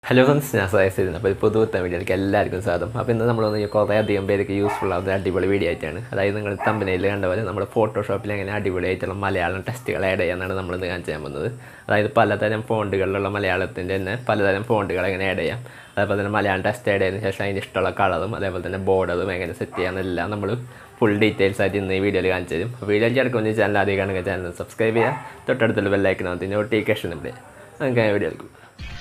hello friends ഞാൻ സയസിരുന്നു അപ്പോൾ പുതുത്ത വീഡിയോയിലേക്ക് എല്ലാവർക്കും സ്വാഗതം അപ്പോൾ ഇന്ന് നമ്മളൊന്ന് കുറേ അധികം പേർക്ക് യൂസ്ഫുൾ ആവുന്ന അടിപൊളി വീഡിയോ ആയിട്ടാണ് അതായത് നിങ്ങൾ തമ്പനയിൽ കണ്ട പോലെ നമ്മുടെ ഫോട്ടോഷോപ്പിൽ എങ്ങനെ അടിപൊളിയായിട്ടുള്ള മലയാളം ടെസ്റ്റുകൾ ആഡ് ചെയ്യാനാണ് നമ്മളിന്ന് കാണിച്ചു തരാൻ പോകുന്നത് അതായത് പലതരം ഫോണ്ടുകളിലുള്ള മലയാളത്തിൻ്റെ തന്നെ പലതരം ഫോണ്ടുകൾ എങ്ങനെ ആഡ് ചെയ്യാം അതേപോലെ തന്നെ മലയാളം ടെസ്റ്റ് ആഡ് ചെയ്തതിന് ശേഷം അതിന് ഇഷ്ടമുള്ള കളറും അതേപോലെ തന്നെ ബോർഡറും എങ്ങനെ സെറ്റ് ചെയ്യാമെന്നെല്ലാം നമ്മൾ ഫുൾ ഡീറ്റെയിൽസ് ആയിട്ട് ഇന്ന് ഈ വീഡിയോയിൽ കാണിച്ചു തരും അപ്പോൾ വീഡിയോ ചേർക്കുന്ന ചാനൽ ആദ്യം കാണുക ചാനൽ സബ്സ്ക്രൈബ് ചെയ്യുക തൊട്ടടുത്തുള്ള ബെല്ലൈക്കനകത്ത് നോട്ടിഫിക്കേഷൻ ഇവിടെ നമുക്ക് ആ വീഡിയോ എടുക്കും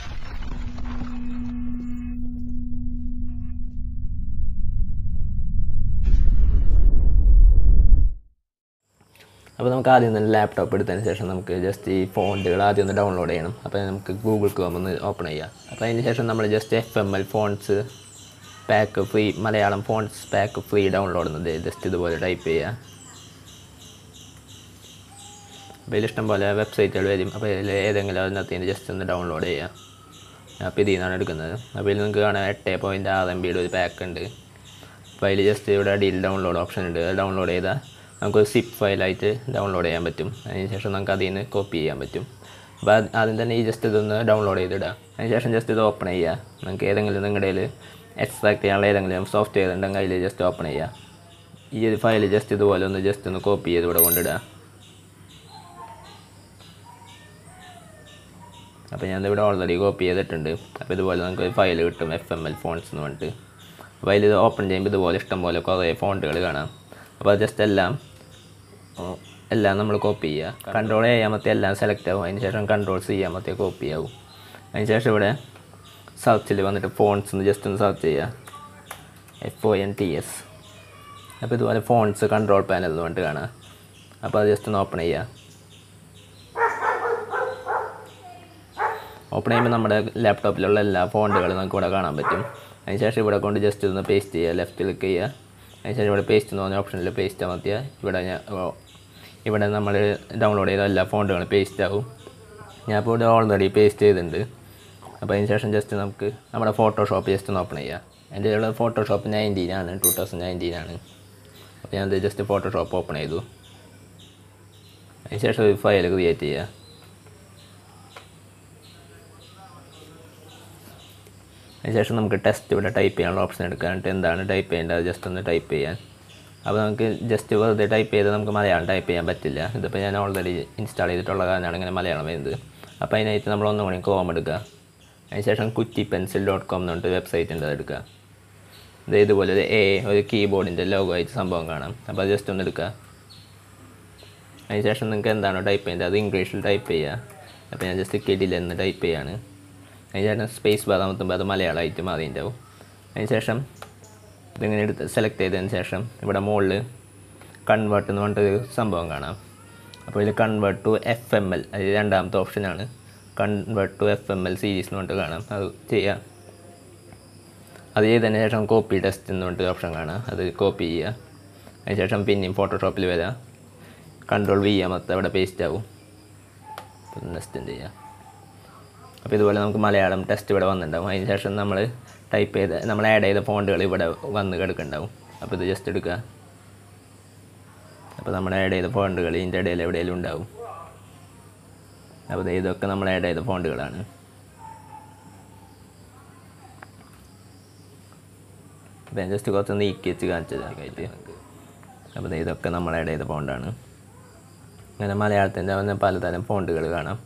അപ്പോൾ നമുക്ക് ആദ്യം തന്നെ ലാപ്ടോപ്പ് എടുത്തതിന് ശേഷം നമുക്ക് ജസ്റ്റ് ഈ ഫോണ്ടുകൾ ആദ്യം ഒന്ന് ഡൗൺലോഡ് ചെയ്യണം അപ്പോൾ നമുക്ക് ഗൂഗിൾ ക്രോം ഒന്ന് ഓപ്പൺ ചെയ്യാം അപ്പോൾ അതിന് ശേഷം നമ്മൾ just F M L fonts pack free Malayalam fonts pack free download എന്നത് ജസ്റ്റ് ഇതുപോലെ ടൈപ്പ് ചെയ്യുക അപ്പോൾ ഇതിൽ ഇഷ്ടം പോലെ വെബ്സൈറ്റുകൾ വരും അപ്പോൾ ഇതിൽ ഏതെങ്കിലും അതിനകത്ത് ജസ്റ്റ് ഒന്ന് ഡൗൺലോഡ് ചെയ്യുക അപ്പോൾ ഇതിൽ നിന്നാണ് എടുക്കുന്നത് അപ്പോൾ ഇതിൽ നിങ്ങൾക്ക് കാണാം എട്ട് പോയിൻറ്റ് ആറ് എം ബിയുടെ ഒരു പാക്ക് ഉണ്ട് അപ്പോൾ അതിൽ ജസ്റ്റ് ഇവിടെ അടിയിൽ ഡൗൺലോഡ് ഓപ്ഷൻ ഉണ്ട് അത് ഡൗൺലോഡ് ചെയ്താൽ നമുക്കൊരു സിപ്പ് ഫയലായിട്ട് ഡൗൺലോഡ് ചെയ്യാൻ പറ്റും അതിന് ശേഷം നമുക്ക് അതിൽ നിന്ന് കോപ്പി ചെയ്യാൻ പറ്റും അപ്പോൾ അത് ആദ്യം തന്നെ ഈ ജസ്റ്റ് ഇതൊന്ന് ഡൗൺലോഡ് ചെയ്തിടുക അതിന് ശേഷം ജസ്റ്റ് ഇത് ഓപ്പൺ ചെയ്യുക നിങ്ങൾക്ക് ഏതെങ്കിലും നിങ്ങളുടെ കയ്യിൽ എക്സ്ട്രാക്ട് ചെയ്യാനുള്ള ഏതെങ്കിലും സോഫ്റ്റ്വെയർ ഉണ്ടെങ്കിൽ അതിൽ ജസ്റ്റ് ഓപ്പൺ ചെയ്യുക ഈ ഒരു ഫയൽ ജസ്റ്റ് ഇതുപോലെ ഒന്ന് ജസ്റ്റ് ഒന്ന് കോപ്പി ചെയ്ത് ഇവിടെ കൊണ്ടിടുക അപ്പോൾ ഞാൻ ഇവിടെ ഓൾറെഡി കോപ്പി ചെയ്തിട്ടുണ്ട് അപ്പോൾ ഇതുപോലെ നമുക്ക് ഫയൽ കിട്ടും എഫ് എം എൽ ഫോൺസ് എന്ന് പറഞ്ഞിട്ട് അപ്പോൾ അതിൽ ഇത് ഓപ്പൺ ചെയ്യുമ്പോൾ ഇതുപോലെ ഇഷ്ടംപോലെ കുറേ ഫോണ്ടുകൾ കാണാം അപ്പോൾ ജസ്റ്റ് എല്ലാം ഓ, എല്ലാം നമ്മൾ കോപ്പി ചെയ്യുക കൺട്രോൾ ചെയ്യാമത്തെ എല്ലാം സെലക്ട് ആവും അതിന് ശേഷം കൺട്രോൾ ചെയ്യാമത്തെ കോപ്പി ആവും അതിന് ശേഷം ഇവിടെ സെർച്ചിൽ വന്നിട്ട് ഫോൺസ് എന്ന് ജസ്റ്റ് ഒന്ന് സെർച്ച് ചെയ്യുക F O N T S അപ്പോൾ ഇതുപോലെ ഫോൺസ് കൺട്രോൾ പാനൽ എന്ന് പറഞ്ഞിട്ട് കാണാം അപ്പോൾ അത് ജസ്റ്റ് ഒന്ന് ഓപ്പൺ ചെയ്യുക ഓപ്പൺ ചെയ്യുമ്പോൾ നമ്മുടെ ലാപ്ടോപ്പിലുള്ള എല്ലാ ഫോണ്ടുകളും നമുക്ക് ഇവിടെ കാണാൻ പറ്റും അതിനുശേഷം ഇവിടെ കൊണ്ട് ജസ്റ്റ് ഒന്ന് പേസ്റ്റ് ചെയ്യുക ലെഫ്റ്റ് ക്ലിക്ക് ചെയ്യുക അതിനുശേഷം ഇവിടെ പേസ്റ്റ് എന്ന് പറഞ്ഞ ഓപ്ഷനിൽ പേസ്റ്റ് അമർത്തിയാൽ ഇവിടെ ഞാൻ ഓ, ഇവിടെ നമ്മൾ ഡൗൺലോഡ് ചെയ്ത എല്ലാ ഫോണ്ടുകളും പേസ്റ്റ് ആവും ഞാൻ ഇപ്പോൾ ഇവിടെ ഓൾറെഡി പേസ്റ്റ് ചെയ്തിട്ടുണ്ട് അപ്പോൾ അതിന് ശേഷം ജസ്റ്റ് നമുക്ക് നമ്മുടെ ഫോട്ടോഷോപ്പ് ജസ്റ്റ് ഒന്ന് ഓപ്പൺ ചെയ്യാം എൻ്റെ ഉള്ള ഫോട്ടോഷോപ്പ് നയൻറ്റീൻ ആണ് ടു തൗസൻഡ് നയൻറ്റീൻ ആണ് അപ്പോൾ ഞാൻ ജസ്റ്റ് ഫോട്ടോഷോപ്പ് ഓപ്പൺ ചെയ്തു അതിന് ശേഷം ഒരു ഫയൽ ക്രിയേറ്റ് ചെയ്യുക അതിനുശേഷം നമുക്ക് ടെസ്റ്റ് ഇവിടെ ടൈപ്പ് ചെയ്യാനുള്ള ഓപ്ഷൻ എടുക്കുക എന്നിട്ട് എന്താണ് ടൈപ്പ് ചെയ്യേണ്ടത് ജസ്റ്റ് ഒന്ന് ടൈപ്പ് ചെയ്യാൻ അപ്പോൾ നമുക്ക് ജസ്റ്റ് വെറുതെ ടൈപ്പ് ചെയ്ത് നമുക്ക് മലയാളം ടൈപ്പ് ചെയ്യാൻ പറ്റില്ല ഇതിപ്പോൾ ഞാൻ ഓൾറെഡി ഇൻസ്റ്റാൾ ചെയ്തിട്ടുള്ള കാരണമാണ് ഇങ്ങനെ മലയാളം വരുന്നത് അപ്പോൾ അതിനായിട്ട് നമ്മൾ ഒന്നും കൂടി ക്രോം എടുക്കുക അതിനുശേഷം കുറ്റി പെൻസിൽ ഡോട്ട് കോം എന്ന് പറഞ്ഞിട്ട് വെബ്സൈറ്റ് ഉണ്ട് അത് എടുക്കുക ഇത് ഇതുപോലെ ഒരു എ ഒരു കീബോർഡിൻ്റെ ലോഗോ ആയിട്ട് സംഭവം കാണാം അപ്പോൾ അത് ജസ്റ്റ് ഒന്ന് എടുക്കുക അതിനുശേഷം നിങ്ങൾക്ക് എന്താണോ ടൈപ്പ് ചെയ്യേണ്ടത് അത് ഇംഗ്ലീഷിൽ ടൈപ്പ് ചെയ്യുക അപ്പോൾ ഞാൻ ജസ്റ്റ് കിഡിൽ എന്ന് ടൈപ്പ് ചെയ്യാണ് അതിനുശേഷം സ്പേസ് ബാർ അമർത്തുമ്പോൾ അത് മലയാളമായിട്ട് മാറിയിട്ടുണ്ടാവും അതിനുശേഷം ഇതിങ്ങനെ എടുത്ത് സെലക്ട് ചെയ്തതിന് ശേഷം ഇവിടെ മുകളിൽ കൺവേർട്ട് എന്ന് പറഞ്ഞിട്ടൊരു സംഭവം കാണാം അപ്പോൾ ഇതിൽ convert to F M L അത് രണ്ടാമത്തെ ഓപ്ഷനാണ് convert to F M L series എന്ന് പറഞ്ഞിട്ട് കാണാം അത് ചെയ്യാം അത് ചെയ്തതിന് ശേഷം കോപ്പി ടെസ്റ്റ് എന്ന് പറഞ്ഞിട്ട് ഓപ്ഷൻ കാണാം അത് കോപ്പി ചെയ്യുക അതിനുശേഷം പിന്നെയും ഫോട്ടോഷോപ്പിൽ വരാം കൺട്രോൾ വി അമർത്ത് അവിടെ പേസ്റ്റ് ആവും നെക്സ്റ്റ് ചെയ്യുക അപ്പോൾ ഇതുപോലെ നമുക്ക് മലയാളം ടെസ്റ്റ് ഇവിടെ വന്നിട്ടുണ്ടാവും അതിന് ശേഷം നമ്മൾ ടൈപ്പ് ചെയ്ത് നമ്മൾ ആഡ് ചെയ്ത ഫോണ്ടുകൾ ഇവിടെ വന്ന് കിടക്കുന്നുണ്ടാവും അപ്പോൾ ഇത് ജസ്റ്റ് എടുക്കുക അപ്പോൾ നമ്മൾ ആഡ് ചെയ്ത ഫോണ്ടുകൾ ഇതിൻ്റെ ഇടയിൽ എവിടെയെങ്കിലും ഉണ്ടാവും അപ്പോൾ ദേ ഇതൊക്കെ നമ്മൾ ആഡ് ചെയ്ത ഫോണ്ടുകളാണ് അപ്പോൾ ഞാൻ ജസ്റ്റ് കുറച്ച് നീക്കി വെച്ച് കാണിച്ചതായിട്ട് അപ്പോൾ ദേ ഇതൊക്കെ നമ്മൾ ആഡ് ചെയ്ത ഫോണ്ടാണ് അങ്ങനെ മലയാളത്തിൻ്റെ വന്ന പലതരം ഫോണ്ടുകൾ കാണാം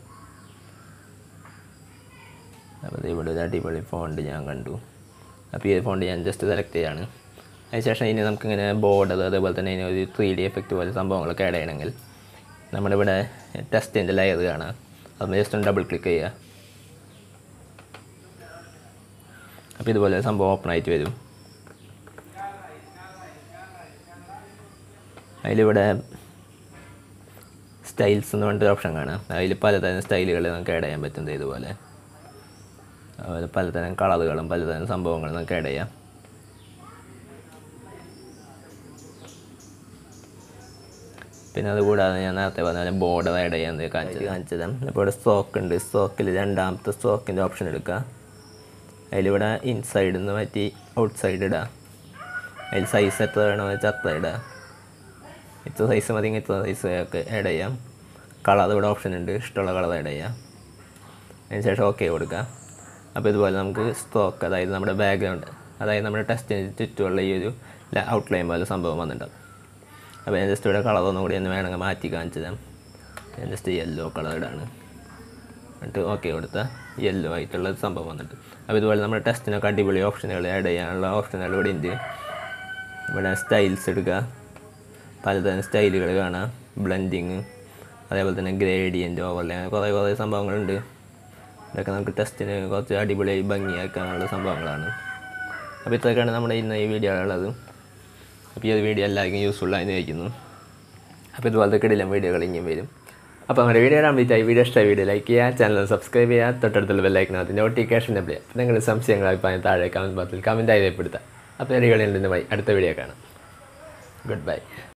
അപ്പോൾ ദേ ഇവിടെ ഒരു അടിപൊളി ഫോണ്ട് ഞാൻ കണ്ടു അപ്പോൾ ഈ ഫോണ്ട് ഞാൻ ജസ്റ്റ് സെലക്ട് ചെയ്യാണ് അതിനുശേഷം ഇനി നമുക്കിങ്ങനെ ബോർഡർ അതേപോലെ തന്നെ ഇനി ഒരു ത്രീ ഡി എഫക്റ്റ് പോലെ സംഭവങ്ങളൊക്കെ ആഡ് ചെയ്യണമെങ്കിൽ നമ്മുടെ ഇവിടെ ടെസ്റ്റിൻ്റെ ലെയർ കാണാം അത് ജസ്റ്റ് ഒന്ന് ഡബിൾ ക്ലിക്ക് ചെയ്യുക അപ്പോൾ ഇതുപോലെ ഒരു സംഭവം ഓപ്പൺ ആയിട്ട് വരും അതിലിവിടെ സ്റ്റൈൽസ് എന്ന് പറഞ്ഞിട്ട് ഓപ്ഷൻ കാണാം അതിൽ പലതരം സ്റ്റൈലുകൾ നമുക്ക് ആഡ് ചെയ്യാൻ പറ്റുന്നത് ഇതുപോലെ അതുപോലെ പലതരം കളറുകളും പലതരം സംഭവങ്ങളും നമുക്ക് ആഡ് ചെയ്യാം പിന്നെ അതുകൂടാതെ ഞാൻ നേരത്തെ പറഞ്ഞ പോലെ ബോർഡർ ആഡ് ചെയ്യാൻ കാണിച്ചത് കാണിച്ചത് ഇപ്പോൾ ഇവിടെ സ്റ്റോക്ക് ഉണ്ട് സ്റ്റോക്കിൽ രണ്ടാമത്തെ സ്റ്റോക്കിൻ്റെ ഓപ്ഷൻ എടുക്കുക അതിലിവിടെ ഇൻസൈഡിൽ നിന്ന് മാറ്റി ഔട്ട് സൈഡ് ഇടുക അതിൽ സൈസ് എത്ര വേണമെന്ന് വെച്ചാൽ അത്ര ഇടുക ഇത്ര സൈസ് മതി ഇത്ര സൈസ് ഒക്കെ ആഡ് ചെയ്യാം കളർ ഇവിടെ ഓപ്ഷൻ ഉണ്ട് ഇഷ്ടമുള്ള കളർ ആഡ് ചെയ്യാം അതിന് ശേഷം ഓക്കെ കൊടുക്കുക അപ്പോൾ ഇതുപോലെ നമുക്ക് സ്ട്രോക്ക് അതായത് നമ്മുടെ ബാക്ക്ഗ്രൗണ്ട് അതായത് നമ്മുടെ ടെസ്റ്റിന് ചുറ്റുമുള്ള ഈ ഒരു ഔട്ട്ലൈൻ പോലെ സംഭവം വന്നിട്ടുണ്ടാവും അപ്പോൾ ഞാൻ ജസ്റ്റ് ഇവിടെ കളർ ഒന്നും കൂടി ഒന്ന് വേണമെങ്കിൽ മാറ്റി കാണിച്ചു തരാം ഞാൻ ജസ്റ്റ് യെല്ലോ കളർ ഇടാണ് എന്നിട്ട് ഓക്കെ കൊടുത്ത യെല്ലോ ആയിട്ടുള്ള ഒരു സംഭവം വന്നിട്ട് അപ്പോൾ ഇതുപോലെ നമ്മുടെ ടെസ്റ്റിനൊക്കെ അടിപൊളി ഓപ്ഷനുകൾ ആഡ് ചെയ്യാനുള്ള ഓപ്ഷനുകൾ ഇവിടെ ഉണ്ട് ഇവിടെ സ്റ്റൈൽസ് എടുക്കുക പലതരം സ്റ്റൈലുകൾ കാണാം ബ്ലെൻഡിങ് അതേപോലെ തന്നെ ഗ്രേഡിയൻ്റ് ഓവർലേ അങ്ങനെ കുറേ കുറേ സംഭവങ്ങളുണ്ട് ഇതൊക്കെ നമുക്ക് ടെസ്റ്റിന് കുറച്ച് അടിപൊളിയായി ഭംഗിയാക്കാനുള്ള സംഭവങ്ങളാണ് അപ്പോൾ ഇത്രയൊക്കെയാണ് നമ്മുടെ ഇന്ന് ഈ വീഡിയോ ഉള്ളത് അപ്പോൾ ഈ ഒരു വീഡിയോ എല്ലാവർക്കും യൂസ്ഫുൾ ആയി ചോദിക്കുന്നു അപ്പോൾ ഇതുപോലത്തെ കിടിലം വീഡിയോകൾ ഇനിയും വരും അപ്പോൾ നമ്മുടെ വീഡിയോ കംപ്ലീറ്റ് ആയി വീഡിയോ ഇഷ്ടമായ വീഡിയോ ലൈക്ക് ചെയ്യുക ചാനൽ സബ്സ്ക്രൈബ് ചെയ്യുക തൊട്ടടുത്തുള്ള ബെല്ലൈക്കിനകത്ത് നോട്ടിഫിക്കേഷൻ എബിൾ ചെയ്യുക നിങ്ങളുടെ സംശയങ്ങൾ അഭിപ്രായം താഴെ കമൻറ്റ് ബോക്സിൽ കമൻറ്റായി രേഖപ്പെടുത്തുക അപ്പോൾ ഒരു കളിയുണ്ടെന്ന് ബൈ അടുത്ത വീഡിയോ കാണാം ഗുഡ് ബൈ